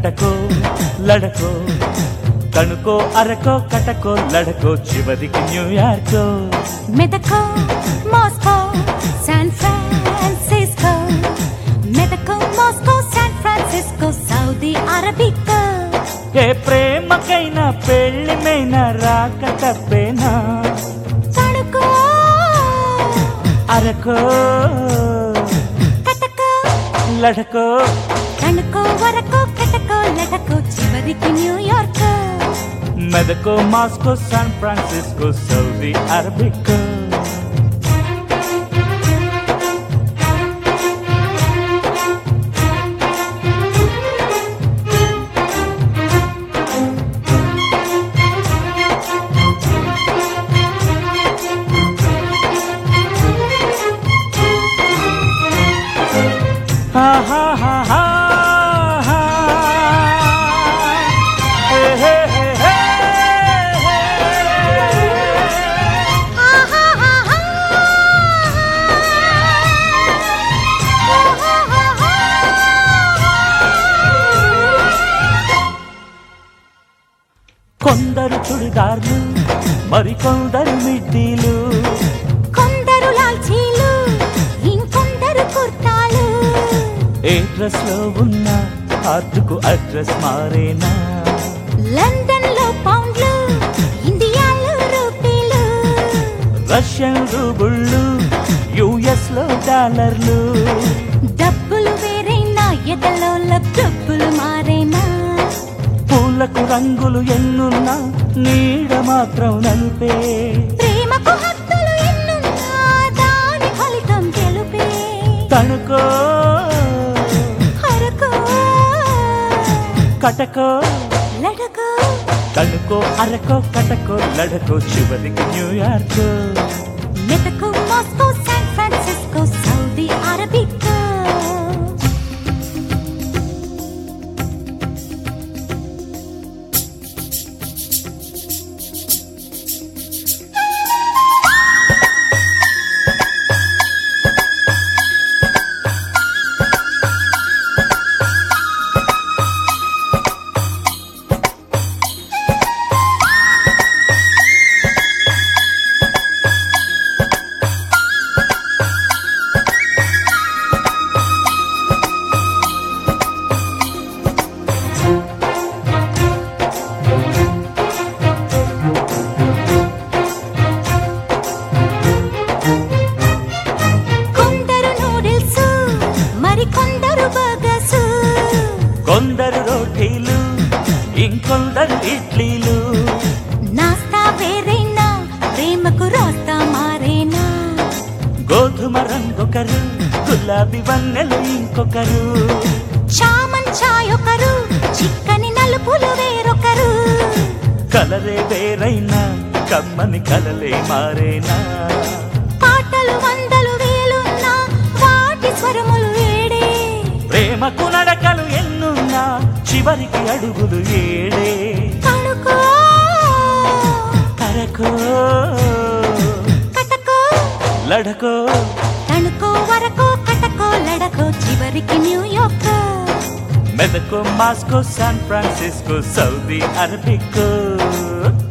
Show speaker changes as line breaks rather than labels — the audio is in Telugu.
కటకో లడకో తణుకో అరకో కటకో లడకో చివరికి న్యూయార్కో
మెదకో మాస్కో శాన్ ఫ్రాన్సిస్కో మెదకో మాస్కో శాన్ ఫ్రాన్సిస్కో సౌదీ అరబికో
ఏ ప్రేమకైనా పెళ్ళిమైనా రాక తప్పేనా
తణుకో
అరకో
కటకో
లడకో
తణుకో వరకో కటకో లటకో చివరికి న్యూయార్క్
మెదకో మాస్కో శాన్ ఫ్రాన్సిస్కో సౌదీ అరబికో కొందరు చుడిదార్లు మరికొందరు మిడ్డీలు
కొందరు లాల్చీలు ఇంకొందరు కుర్తాలు
ఏ డ్రెస్ లో ఉన్న హార్ట్కు అడ్రస్ మారేనా
లండన్ లో పౌండ్లు ఇండియాలో రూపీలు
రష్యన్ రూబుళ్ళు యుఎస్ లో డాలర్లు
డబ్బులు వేరైనా ఎదలో డబ్బులు మారేనా
పూలకు రంగులు ఎన్నున్నా నీడ మాత్రం నలుపే
ప్రేమకు హద్దులు ఎన్నున్నా దాని ఫలితం తెలుపే
తణుకో
హరకో
కటకో
లడకో
తణుకో అరకో కటకో లడకో చివరికి న్యూయార్క్
మెతకు మాస్కో శాన్ ఫ్రాన్సిస్కో సౌదీ అరబికో కొందరు నూడిల్స్ మరి కొందరు బర్గర్స్
కొందరు రోటీలు ఇంకొందరు ఇడ్లీలు
నాస్తా వేరైనా ప్రేమకు రాస్తా మారేనా
గోధుమ రంగొకరు గులాబీ వన్నెలు ఇంకొకరు
చామన్ చాయ్ ఒకరు చిక్కని నలుపులు వేరొకరు
కలరే వేరైనా కమ్మని కలలే మారేనా
పాటలు వందలు వేలున్నా వాటి స్వరములు వేడే
ప్రేమకు నడకలు ఎన్నున్నా చివరికి అడుగులు ఏడే
కణుకో
కరకో
కటకో
లడకో
తణుకో వరకో కటకో లడకో చివరికి న్యూయార్క్
మెదకో మాస్కో శాన్ ఫ్రాన్సిస్కో సౌదీ అరబికో